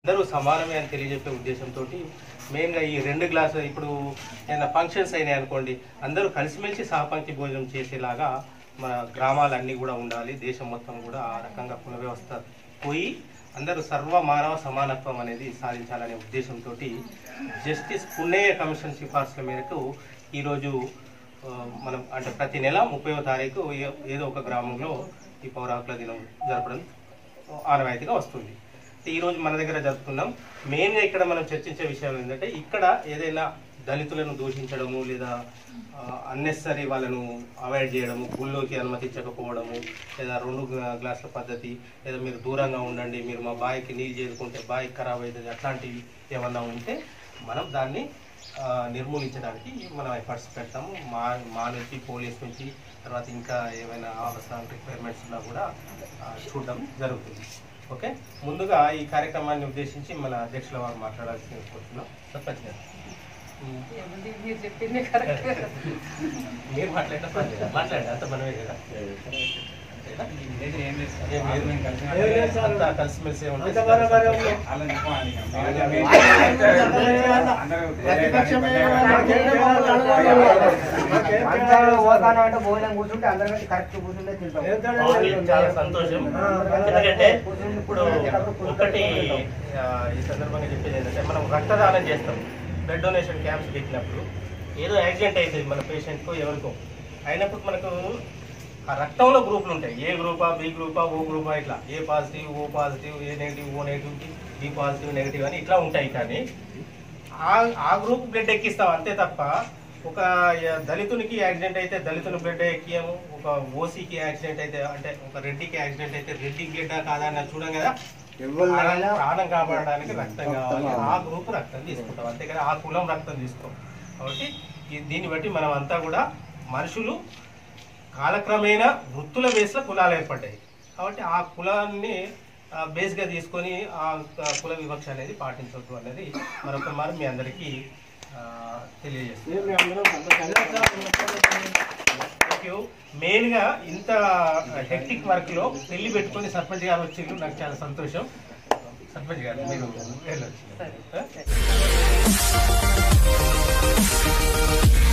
అందరూ సమానమే అని తెలియజెప్పే ఉద్దేశంతో మెయిన్గా ఈ రెండు గ్లాసులు ఇప్పుడు ఏదైనా ఫంక్షన్స్ అయినాయి అనుకోండి అందరూ కలిసిమెలిసి సహపంక్తి భోజనం చేసేలాగా మన గ్రామాలన్నీ కూడా ఉండాలి దేశం మొత్తం కూడా ఆ రకంగా కుల వ్యవస్థ పోయి అందరూ సర్వ మానవ సమానత్వం అనేది సాధించాలనే ఉద్దేశంతో జస్టిస్ పుణ్యయ్య కమిషన్ సిఫార్సుల మేరకు ఈరోజు ఆ, మనం అంటే ప్రతి నెల ముప్పైవ తారీఖు ఏ- ఏదో ఒక గ్రామంలో ఈ పౌరాకుల దినం జరపడం ఆనవాయితీగా వస్తుంది ఈ రోజు మన దగ్గర జరుపుకున్నాం మెయిన్గా ఇక్కడ మనం చర్చించే విషయం ఏంటంటే ఇక్కడ ఏదైనా దళితులను దూషించడము లేదా అన్నెసరీ వాళ్ళను అవాయిడ్ చేయడము గుళ్ళోకి అనుమతించకపోవడము లేదా రెండు గ్లా- గ్లాసుల పద్ధతి లేదా మీరు దూరంగా ఉండండి మీరు మా బాయికి నీళ్ళు చేరుకుంటే బాయి ఖరాబ్ అవుతుంది అట్లాంటివి ఏమన్నా ఉంటే మనం దాన్ని ఆ, నిర్మూలించడానికి మనం ఎఫర్ట్స్ పెడతాము మా మా నుంచి పోలీస్ నుంచి తర్వాత ఇంకా ఏమైనా అవసరం రిక్వైర్మెంట్స్ ఉన్నా కూడా ఆ, చూడడం జరుగుతుంది ఓకే ముందుగా ఈ కార్యక్రమాన్ని ఉద్దేశించి మన అధ్యక్షుల వారు మాట్లాడాల్సి కోరుతున్నాం సర్పంచ్ గారు ఏముంది మీరు చెప్పింది కరెక్ట్ మీరు మాట్లాడిన పర్లేదు. మాట్లాడండి అంత మనమే కదా ఏం లేదు. అంతా కలిసిమెలిసి ఉంటే అంటే భోజనం కూర్చుంటే అందరం కలిసి కరెక్ట్ కూర్చుంటే తింటాం ఓకే, చాలా సంతోషం ఎందుకంటే ఇప్పుడు ఒకటి ఆ, ఈ సందర్భంగా చెప్పేది ఏంటంటే మనం రక్తదానం చేస్తాం బ్లడ్ డొనేషన్ క్యాంప్స్ పెట్టినప్పుడు ఏదో యాక్సిడెంట్ అవుతుంది మన పేషెంట్కో ఎవరికో అయినప్పుడు మనకు ఆ రక్తంలో గ్రూపులు ఉంటాయి ఏ గ్రూపా బి గ్రూపా ఓ గ్రూపా ఇట్లా A positive O positive A negative O negative B positive negative అని ఇట్లా ఉంటాయి కానీ ఆ ఆ గ్రూప్ బ్లడ్ ఎక్కిస్తాం అంతే తప్ప ఒక య- దళితునికి యాక్సిడెంట్ అయితే దళితుని బ్లడ్ ఎక్కియము ఒక ఓసీకి యాక్సిడెంట్ అయితే అంటే ఒక రెడ్డికి యాక్సిడెంట్ అయితే రెడ్డి బ్లడ్ కాదా అని చూడం కదా ప్రాణం ప్రాణం కాపాడడానికి రక్తం కావాలి ఆ గ్రూప్ రక్తం తీసుకుంటాం అంతే కదా ఆ కులం రక్తం తీసుకోం కాబట్టి ఈ- దీన్ని బట్టి మనం అంతా కూడా మనుషులు కాలక్రమేణా వృత్తుల బేస్లో కులాలు ఏర్పడ్డాయి కాబట్టి ఆ కులాన్ని ఆ, బేస్గా తీసుకొని ఆ క- కుల వివక్ష అనేది పాటించవద్దు అనేది మరొక మారు మీ అందరికీ ఆ, తెలియజేస్తున్నాను థ్యాంక్ యూ మెయిన్గా ఇంత హెక్టిక్ వర్క్లో పెళ్లి పెట్టుకొని సర్పంచ్ గారు వచ్చిండ్రు నాకు చాలా సంతోషం సర్పంచ్ గారు మీరు వెళ్ళొచ్చు సరే ఆ?